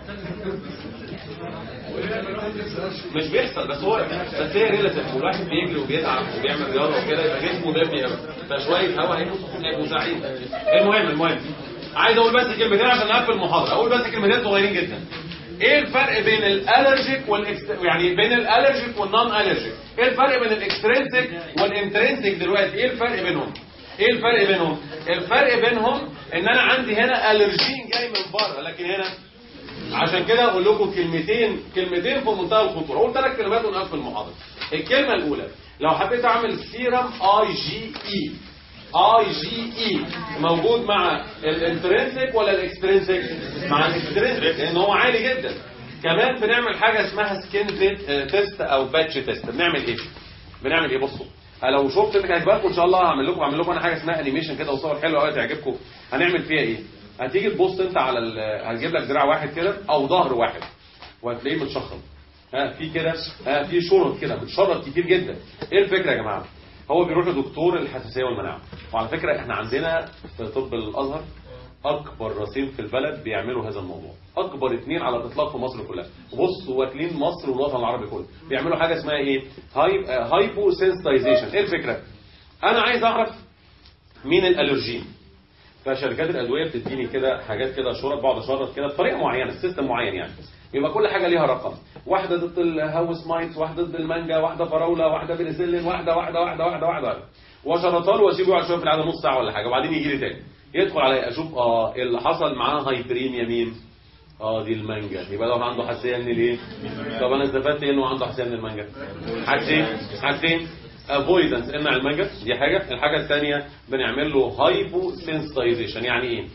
[SPEAKER 1] مش بيحصل بس هو بس هي ريلاتيف والواحد بيجري وبيتعب وبيعمل رياضه وكده يبقى جسمه دافي قوي فشويه هوا هيبقوا هيبقوا ساعين المهم المهم عايز اقول بس كلمتين عشان نقفل المحاضره اقول بس كلمتين صغيرين جدا ايه الفرق بين الالرجيك والاكست يعني بين الالرجيك والنون الرجيك ايه الفرق بين الاكسترينسيك والانترينسيك دلوقتي ايه الفرق بينهم ايه الفرق بينهم الفرق بينهم ان انا عندي هنا الرجين جاي من بره لكن هنا عشان كده اقول لكم كلمتين كلمتين في منتهى الخطوره اقول ثلاث كلمات ونقفل المحاضره الكلمه الاولى لو حبيت اعمل سيرم اي جي اي اي جي اي موجود مع الانترنسك ولا الاكسترنسك مع الاكسترنسك لان هو عالي جدا كمان بنعمل حاجه اسمها سكين تيست او باتش تيست بنعمل ايه بنعمل ايه بصوا لو شفت انك هيبقى ان شاء الله هعمل لكم هعمل لكم انا حاجه اسمها انيميشن كده وصور حلوه قوي تعجبكم هنعمل فيها ايه هتيجي تبص انت على ال... هتجيب لك دراع واحد كده او ظهر واحد وهتلاقيه متشخم ها في كده ها في شرط كده متشرط كتير جدا ايه الفكره يا جماعه هو بيروح لدكتور الحساسيه والمناعه وعلى فكره احنا عندنا في طب الازهر اكبر رصيد في البلد بيعملوا هذا الموضوع اكبر اثنين على الاطلاق في مصر كلها بص واكلين مصر والوطن العربي كله بيعملوا حاجه اسمها ايه هاي هايبو سنسيتايزيشن ايه الفكره انا عايز اعرف مين الالرجين فشركات الادويه بتديني كده حاجات كده شرط بقعد اشرط كده بطريقه معينه سيستم معين يعني يبقى كل حاجه ليها رقم واحده ضد الهاوس مايتس واحده ضد المانجا واحده فراوله واحده بنسلين واحده واحده واحده واحده واحده, واحدة. واشرطها له واسيبه يقعد شويه في العاده نص ساعه ولا حاجه وبعدين يجي لي تاني يدخل عليا اشوف اه اللي حصل معاه هايبريميا مين اه دي المانجا يبقى لو عنده حساسيه من الايه طب انا استفدت ايه انه عنده حساسيه من المانجا حاجتين حاجتين افويدنس امنع المانجا دي حاجه الحاجه الثانيه بنعمل له هايبو سنسيتايزيشن يعني ايه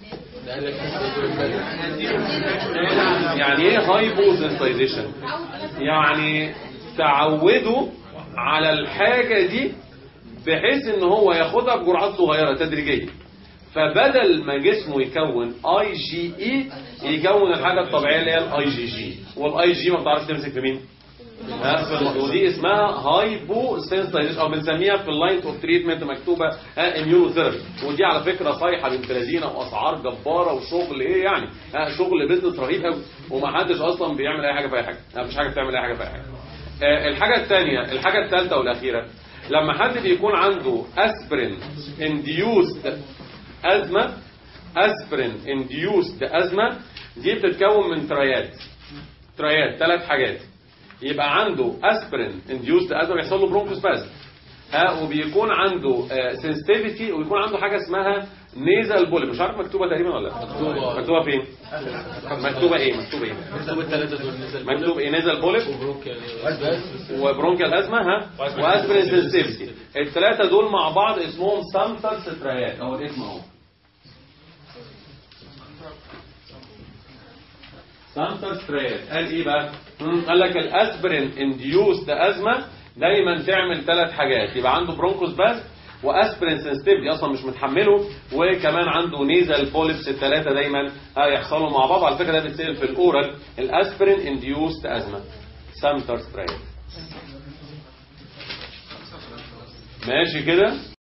[SPEAKER 1] يعني ايه هايبو سنسيتايزيشن يعني تعوده على الحاجه دي بحيث ان هو ياخدها بجرعات صغيره تدريجيه فبدل ما جسمه يكون اي جي اي يكون الحاجه الطبيعيه اللي هي الاي جي جي والاي جي ما بتعرفش تمسك في مين ها في الم- ودي اسمها هايبو سنسيتايزيشن او بنسميها في اللاين اوف تريتمنت مكتوبه اميونوثيرابي ودي على فكره صيحه بنت لذينه واسعار جباره وشغل ايه يعني ها شغل بيزنس رهيب قوي ومحدش اصلا بيعمل اي حاجه في اي حاجه ها مفيش حاجه بتعمل اي حاجه في اي حاجه آه، الحاجه الثانيه الحاجه الثالثه والاخيره لما حد بيكون عنده اسبرين انديوست ازمه اسبرين انديوست ازمه دي بتتكون من تريات تريات ثلاث حاجات يبقى عنده اسبرين انديوست ازمه بيحصل له برونكوسبازم ها وبيكون عنده سنسيتيفيتي وبيكون عنده حاجه اسمها نيزال بولي مش عارف مكتوبه تقريبا ولا لا
[SPEAKER 7] مكتوبة.
[SPEAKER 1] مكتوبه فين مكتوبه ايه مكتوبه ايه
[SPEAKER 7] مكتوب الثلاثة دول نزل
[SPEAKER 1] مكتوب ايه نيزال بوليب
[SPEAKER 7] وبروكيال بس
[SPEAKER 1] وبرونكيال ازمه ها واسبرين سنسيتيفيتي الثلاثه دول مع بعض اسمهم سامتر ستريات اهو الاسم اهو سامتر ستريات قال ايه بقى مم، قال لك الاسبرين انديوست ازمه دايما تعمل ثلاث حاجات يبقى عنده برونكوس بس واسبرين سنسيتيفيتي اصلا مش متحمله وكمان عنده نيزل بوليبس الثلاثه دايما هيحصلوا مع بعض على فكره ده بيتسال في الاورال الاسبرين انديوست ازمه سامتر ستريات ماشي كده